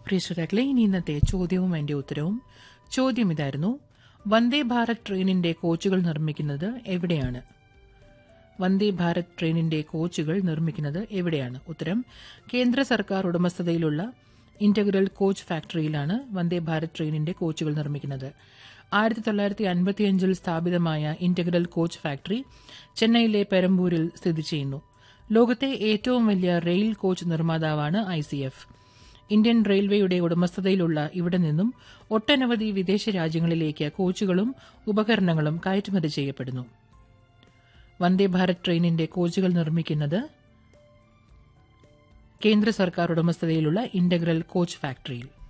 പ്രിയ ശ്രോതാക്കളെ ഇനി ഇന്നത്തെ ചോദ്യവും അതിന്റെ ഉത്തരവും ചോദ്യം ഇതായിരുന്നു വന്ദേ ഭാരത് ട്രെയിനിന്റെ കോച്ചുകൾ നിർമ്മിക്കുന്നത് എവിടെയാണ് വന്ദേ ഭാരത് ട്രെയിനിന്റെ കോച്ചുകൾ നിർമ്മിക്കുന്നത് എവിടെയാണ് ഉത്തരം കേന്ദ്ര സർക്കാർ ഉടമസ്ഥതയിലുള്ള ഇന്റഗ്രൽ കോച്ച് ഫാക്ടറിയിലാണ് വന്ദേ ഭാരത് ട്രെയിനിന്റെ കോച്ചുകൾ നിർമ്മിക്കുന്നത് ആയിരത്തി തൊള്ളായിരത്തി അൻപത്തിയഞ്ചിൽ സ്ഥാപിതമായ ഇന്റഗ്രൽ കോച്ച് ഫാക്ടറി ചെന്നൈയിലെ പെരമ്പൂരിൽ സ്ഥിതി ചെയ്യുന്നു ലോകത്തെ ഏറ്റവും വലിയ റെയിൽ കോച്ച് നിർമ്മാതാവാണ് ഐ സി എഫ് ഇന്ത്യൻ റെയിൽവേയുടെ ഉടമസ്ഥതയിലുള്ള ഇവിടെ നിന്നും ഒട്ടനവധി വിദേശ രാജ്യങ്ങളിലേക്ക് കോച്ചുകളും ഉപകരണങ്ങളും കയറ്റുമതി ചെയ്യപ്പെടുന്നു വന്ദേ ഭാരത് ട്രെയിനിന്റെ കോച്ചുകൾ നിർമ്മിക്കുന്നത് കേന്ദ്ര സർക്കാർ ഉടമസ്ഥതയിലുള്ള ഇന്റഗ്രൽ കോച്ച് ഫാക്ടറിയിൽ